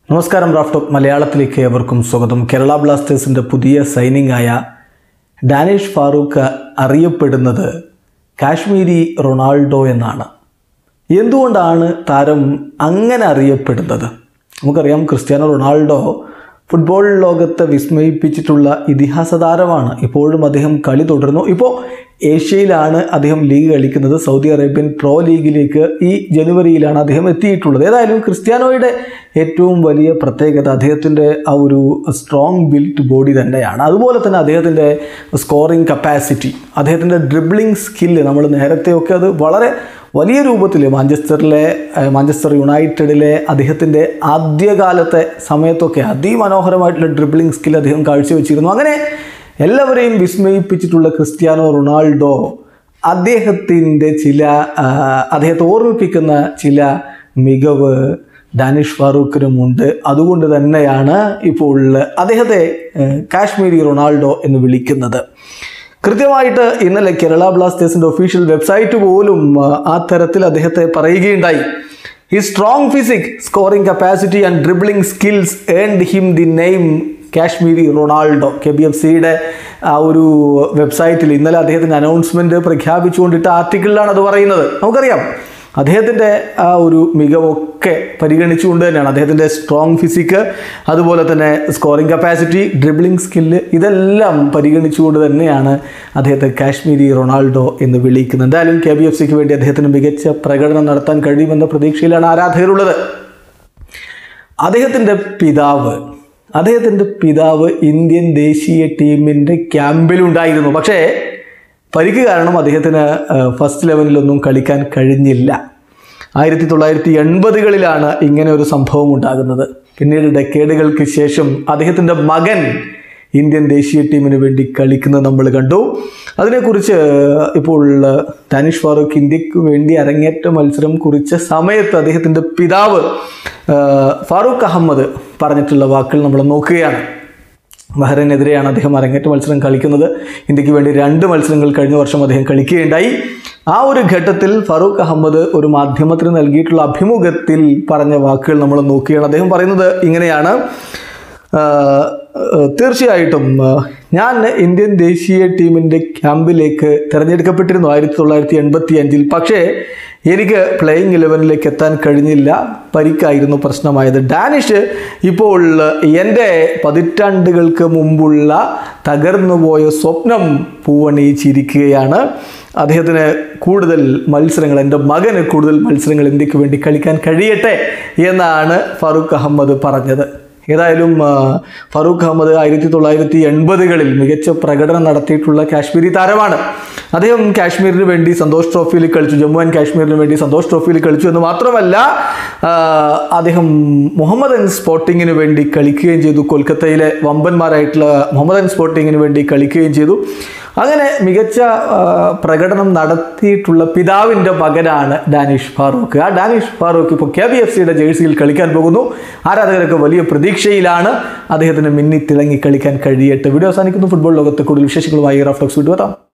നമസ്കാരം റാഫ്റ്റോപ്പ് മലയാളത്തിലേക്ക് ഏവർക്കും സ്വാഗതം കേരള ബ്ലാസ്റ്റേഴ്സിൻ്റെ പുതിയ സൈനിങ് ആയ ഡാനിഷ് ഫാറൂഖ് അറിയപ്പെടുന്നത് കാശ്മീരി റൊണാൾഡോ എന്നാണ് എന്തുകൊണ്ടാണ് താരം അങ്ങനെ അറിയപ്പെടുന്നത് നമുക്കറിയാം ക്രിസ്ത്യാനോ റൊണാൾഡോ ഫുട്ബോൾ ലോകത്തെ വിസ്മയിപ്പിച്ചിട്ടുള്ള ഇതിഹാസ താരമാണ് ഇപ്പോഴും അദ്ദേഹം കളി തുടരുന്നു ഇപ്പോൾ ഏഷ്യയിലാണ് അദ്ദേഹം ലീഗ് കളിക്കുന്നത് സൗദി അറേബ്യൻ പ്രോ ലീഗിലേക്ക് ഈ ജനുവരിയിലാണ് അദ്ദേഹം എത്തിയിട്ടുള്ളത് ഏതായാലും ക്രിസ്ത്യാനോയുടെ ഏറ്റവും വലിയ പ്രത്യേകത അദ്ദേഹത്തിൻ്റെ ആ ഒരു സ്ട്രോങ് ബിൽറ്റ് ബോഡി തന്നെയാണ് അതുപോലെ തന്നെ അദ്ദേഹത്തിൻ്റെ സ്കോറിംഗ് കപ്പാസിറ്റി അദ്ദേഹത്തിൻ്റെ ഡ്രിബ്ലിംഗ് സ്കില്ല് നമ്മൾ നേരത്തെയൊക്കെ അത് വളരെ വലിയ രൂപത്തിൽ മാഞ്ചസ്റ്ററിലെ ഏഹ്, മാഞ്ചസ്റ്റർ യുണൈറ്റഡിലെ അദ്ദേഹത്തിൻ്റെ ആദ്യകാലത്തെ സമയത്തൊക്കെ അതിമനോഹരമായിട്ടുള്ള ഡ്രിബ്ലിംഗ് സ്കിൽ അദ്ദേഹം കാഴ്ചവെച്ചിരുന്നു അങ്ങനെ എല്ലാവരെയും വിസ്മയിപ്പിച്ചിട്ടുള്ള ക്രിസ്ത്യാനോ റൊണാൾഡോ അദ്ദേഹത്തിൻ്റെ ചില ആ, അദ്ദേഹത്തെ ഓർമ്മിപ്പിക്കുന്ന ചില മികവ് ഡാനിഷ് ഫാറൂഖിനുമുണ്ട് അതുകൊണ്ട് തന്നെയാണ് ഇപ്പോൾ അദ്ദേഹത്തെ ഏഹ്, കാശ്മീരി റൊണാൾഡോ എന്ന് വിളിക്കുന്നത് കൃത്യമായിട്ട് ഇന്നലെ കേരള ബ്ലാസ്റ്റേഴ്സിന്റെ ഒഫീഷ്യൽ വെബ്സൈറ്റ് പോലും ആ, ആ തരത്തിൽ അദ്ദേഹത്തെ പറയുകയുണ്ടായി he strong physique scoring capacity and dribbling skills earned him the name Kashmiri Ronaldo K B F സിയുടെ ആ ഒരു വെബ്സൈറ്റിൽ ഇന്നലെ അദ്ദേഹത്തിൻ്റെ അനൗൺസ്മെൻറ്റ് പ്രഖ്യാപിച്ചുകൊണ്ടിട്ട ആർട്ടിക്കിളിലാണ് അത് പറയുന്നത് നമുക്കറിയാം അദ്ദേഹത്തിൻ്റെ ആ ഒരു മികവൊക്കെ പരിഗണിച്ചുകൊണ്ട് തന്നെയാണ് അദ്ദേഹത്തിൻ്റെ സ്ട്രോങ് ഫിസിക്ക് അതുപോലെ തന്നെ സ്കോറിംഗ് കപ്പാസിറ്റി ഡ്രിബ്ലിംഗ് സ്കില്ല് ഇതെല്ലാം പരിഗണിച്ചുകൊണ്ട് തന്നെയാണ് അദ്ദേഹത്തെ കാശ്മീരി റൊണാൾഡോ എന്ന് വിളിക്കുന്നത് എന്തായാലും കെ ബി എഫ് സിക്ക് വേണ്ടി അദ്ദേഹത്തിന് മികച്ച പ്രകടനം നടത്താൻ കഴിയുമെന്ന പ്രതീക്ഷയിലാണ് ആരാധകരുള്ളത് അദ്ദേഹത്തിൻ്റെ പിതാവ് അദ്ദേഹത്തിൻ്റെ പിതാവ് ഇന്ത്യൻ ദേശീയ ടീമിൻ്റെ ക്യാമ്പിലുണ്ടായിരുന്നു പക്ഷേ പരിക്ക് കാരണം അദ്ദേഹത്തിന് ഏഹ്, ഫസ്റ്റ് ലെവലിലൊന്നും കളിക്കാൻ കഴിഞ്ഞില്ല ആയിരത്തി തൊള്ളായിരത്തി എൺപതുകളിലാണ് ഇങ്ങനെ ഒരു സംഭവം ഉണ്ടാകുന്നത് പിന്നീട് ഡെക്കേഡുകൾക്ക് ശേഷം അദ്ദേഹത്തിൻ്റെ മകൻ ഇന്ത്യൻ ദേശീയ ടീമിന് വേണ്ടി കളിക്കുന്നത് നമ്മൾ കണ്ടു അതിനെക്കുറിച്ച് ഇപ്പോൾ ഡാനിഷ് ഫാറൂഖ് ഇന്ത്യക്ക് വേണ്ടി അരങ്ങേറ്റ മത്സരം കുറിച്ച സമയത്ത് അദ്ദേഹത്തിൻ്റെ പിതാവ് ആ, ഫാറൂഖ് അഹമ്മദ് പറഞ്ഞിട്ടുള്ള വാക്കുകൾ നമ്മൾ നോക്കുകയാണ് ബഹ്റൈനെതിരെയാണ് അദ്ദേഹം അരങ്ങേറ്റ മത്സരം കളിക്കുന്നത് ഇന്ത്യക്ക് വേണ്ടി രണ്ട് മത്സരങ്ങൾ കഴിഞ്ഞ വർഷം അദ്ദേഹം കളിക്കുകയുണ്ടായി ആ ഒരു ഘട്ടത്തിൽ ഫറൂഖ് അഹമ്മദ് ഒരു മാധ്യമത്തിന് നൽകിയിട്ടുള്ള അഭിമുഖത്തിൽ പറഞ്ഞ വാക്കുകൾ നമ്മൾ നോക്കുകയാണ് അദ്ദേഹം പറയുന്നത് ഇങ്ങനെയാണ് ആഹ് ആഹ് തീർച്ചയായിട്ടും ആഹ് ഞാൻ ഇന്ത്യൻ ദേശീയ ടീമിൻ്റെ ക്യാമ്പിലേക്ക് തിരഞ്ഞെടുക്കപ്പെട്ടിരുന്നു ആയിരത്തി തൊള്ളായിരത്തി എൺപത്തി അഞ്ചിൽ പക്ഷേ എനിക്ക് പ്ലേയിങ് ഇലവനിലേക്ക് എത്താൻ കഴിഞ്ഞില്ല പരിക്കായിരുന്നു പ്രശ്നമായത് ഡാനിഷ് ഇപ്പോൾ എൻ്റെ പതിറ്റാണ്ടുകൾക്ക് മുമ്പുള്ള തകർന്നുപോയ സ്വപ്നം പൂവണിയിച്ചിരിക്കുകയാണ് അദ്ദേഹത്തിന് കൂടുതൽ മത്സരങ്ങൾ എൻ്റെ മകന് കൂടുതൽ മത്സരങ്ങൾ ഇന്ത്യക്ക് വേണ്ടി കളിക്കാൻ കഴിയട്ടെ എന്നാണ് ഫറൂഖ് അഹമ്മദ് പറഞ്ഞത് ഏതായാലും ആ, ഫറൂഖ് അഹമ്മദ് ആയിരത്തി തൊള്ളായിരത്തി എൺപതുകളിൽ മികച്ച പ്രകടനം നടത്തിയിട്ടുള്ള കാശ്മീരി താരമാണ് അദ്ദേഹം കാശ്മീരിന് വേണ്ടി സന്തോഷ് ട്രോഫിയിൽ കളിച്ചു ജമ്മു ആൻഡ് കാശ്മീരിന് വേണ്ടി സന്തോഷ് ട്രോഫിയിൽ കളിച്ചു എന്ന് മാത്രമല്ല ആ, അദ്ദേഹം മുഹമ്മദൻ സ്പോർട്ടിങ്ങിന് വേണ്ടി കളിക്കുകയും ചെയ്തു കൊൽക്കത്തയിലെ വമ്പന്മാരായിട്ടുള്ള മുഹമ്മദൻ സ്പോർട്ടിങ്ങിന് വേണ്ടി കളിക്കുകയും ചെയ്തു അങ്ങനെ മികച്ച ആ, പ്രകടനം നടത്തിയിട്ടുള്ള പിതാവിൻ്റെ മകനാണ് ഡാനിഷ് ഫാറൂഖ് ആ ഡാനിഷ് ഫാറൂഖ് ഇപ്പോൾ കെ ബി എഫ് സിയുടെ ജേഴ്സിയിൽ കളിക്കാൻ പോകുന്നു ആരാധകരൊക്കെ വലിയ പ്രതീക്ഷയിലാണ് അദ്ദേഹത്തിന് മിന്നി തിളങ്ങി കളിക്കാൻ കഴിയട്ടെ വീഡിയോ അവസാനിക്കുന്നു ഫുട്ബോൾ ലോകത്തെ കൂടുതൽ വിശേഷങ്ങളുമായി റഫ്ലക്സ് വിട്ടുവരാം